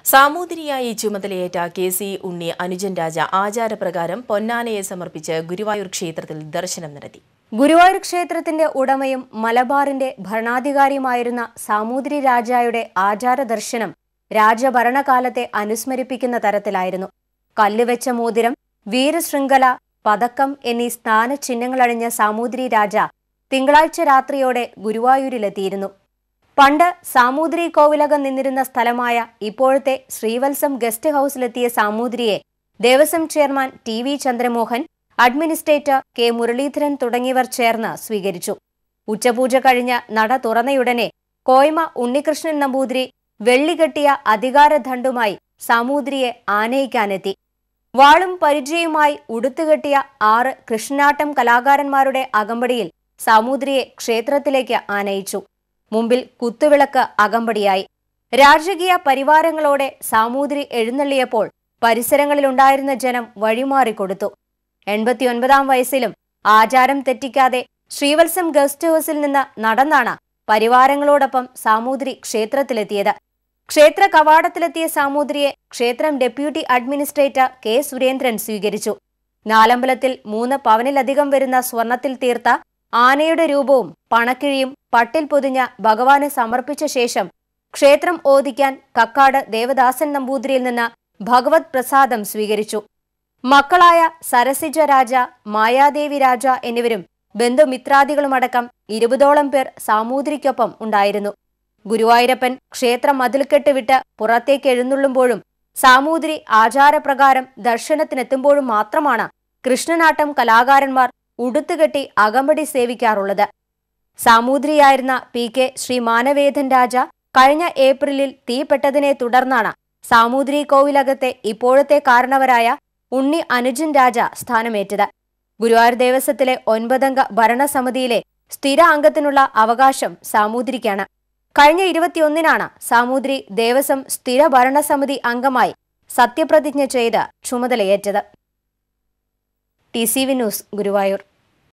സാമൂതിരിയായി ചുമതലയേറ്റ K C ഉണ്ണി അനുജൻ രാജ ആചാരപ്രകാരം പൊന്നാനയെ സമർപ്പിച്ച് ഗുരുവായൂർ ക്ഷേത്രത്തിൽ ദർശനം നടത്തി ഗുരുവായൂർ ക്ഷേത്രത്തിന്റെ ഉടമയും മലബാറിന്റെ ഭരണാധികാരിയുമായിരുന്ന സാമൂതിരി രാജായുടെ ആചാര ദർശനം രാജഭരണകാലത്തെ അനുസ്മരിപ്പിക്കുന്ന തരത്തിലായിരുന്നു കല്ലുവെച്ച മോതിരം വീരശൃംഖല പതക്കം എന്നീ സ്ഥാനചിഹ്നങ്ങളണിഞ്ഞ സാമൂതിരി രാജ തിങ്കളാഴ്ച രാത്രിയോടെ ഗുരുവായൂരിലെത്തിയിരുന്നു പണ്ട് സാമൂതിരി കോവിലകം നിന്നിരുന്ന സ്ഥലമായ ഇപ്പോഴത്തെ ശ്രീവത്സം ഗസ്റ്റ് ഹൌസിലെത്തിയ സാമൂതിരിയെ Devaswom chairman T V Chandramohan administrator K Muraleedharan തുടങ്ങിയവർ ചേർന്ന് സ്വീകരിച്ചു ഉച്ചപൂജ കഴിഞ്ഞ് നട തുറന്നയുടനെ കോയ്മ ഉണ്ണികൃഷ്ണൻ നമ്പൂതിരി വെള്ളികെട്ടിയ അധികാരദണ്ഡുമായി സാമൂതിരിയെ ആനയിക്കാനെത്തി വാളും പരിചയവുമായി ഉടുത്തുകെട്ടിയ ആറ് കൃഷ്ണനാട്ടം കലാകാരന്മാരുടെ അകമ്പടിയിൽ സാമൂതിരിയെ ക്ഷേത്രത്തിലേക്ക് ആനയിച്ചു മുമ്പിൽ കുത്തുവിളക്ക് അകമ്പടിയായി രാജകീയ പരിവാരങ്ങളോടെ സാമൂതിരി എഴുന്നള്ളിയപ്പോൾ പരിസരങ്ങളിലുണ്ടായിരുന്ന ജനം വഴിമാറിക്കൊടുത്തു എൺപത്തിയൊൻപതാം വയസ്സിലും ആചാരം തെറ്റിക്കാതെ ശ്രീവത്സം ഗസ്റ്റ് ഹൌസിൽ നിന്ന് നടന്നാണ് പരിവാരങ്ങളോടൊപ്പം സാമൂതിരി ക്ഷേത്രത്തിലെത്തിയത് ക്ഷേത്ര കവാടത്തിലെത്തിയ സാമൂതിരിയെ ക്ഷേത്രം ഡെപ്യൂട്ടി അഡ്മിനിസ്ട്രേറ്റർ കെ സുരേന്ദ്രൻ സ്വീകരിച്ചു നാലമ്പലത്തിൽ മൂന്ന് പവനിലധികം വരുന്ന സ്വർണത്തിൽ തീർത്ത ആനയുടെ രൂപവും പണക്കിഴിയും പട്ടിൽ പൊതിഞ്ഞ ഭഗവാന് സമർപ്പിച്ച ശേഷം ക്ഷേത്രം ഓദിക്കാൻ കക്കാട് ദേവദാസൻ നമ്പൂതിരിയിൽ നിന്ന് ഭഗവത് പ്രസാദം സ്വീകരിച്ചു മക്കളായ സരസിജ രാജ മായാദേവി രാജ എന്നിവരും ബന്ധുമിത്രാദികളുമടക്കം ഇരുപതോളം പേർ സാമൂതിരിക്കൊപ്പം ഉണ്ടായിരുന്നു ഗുരുവായൂരപ്പൻ ക്ഷേത്ര മതിൽക്കെട്ട് വിട്ട് പുറത്തേക്ക് എഴുന്നള്ളുമ്പോഴും സാമൂതിരി ആചാരപ്രകാരം ദർശനത്തിനെത്തുമ്പോഴും മാത്രമാണ് കൃഷ്ണനാട്ടം കലാകാരന്മാർ ഉടുത്തുകെട്ടി അകമ്പടി സേവിക്കാറുള്ളത് സാമൂതിരിയായിരുന്ന പി കെ ശ്രീ മാനവേദൻ രാജ കഴിഞ്ഞ ഏപ്രിലിൽ തീപ്പെട്ടതിനെ തുടർന്നാണ് സാമൂതിരി കോവിലകത്തെ ഇപ്പോഴത്തെ കാരണവരായ ഉണ്ണി അനുജൻ രാജ സ്ഥാനമേറ്റത് ഗുരുവായൂർ ദേവസ്വത്തിലെ ഒൻപതംഗ ഭരണസമിതിയിലെ സ്ഥിര അംഗത്തിനുള്ള അവകാശം സാമൂതിരിക്കാണ് കഴിഞ്ഞ ഇരുപത്തിയൊന്നിനാണ് സാമൂതിരി ദേവസ്വം സ്ഥിര ഭരണസമിതി അംഗമായി സത്യപ്രതിജ്ഞ ചെയ്ത് ചുമതലയേറ്റത് T C V news Guruvayur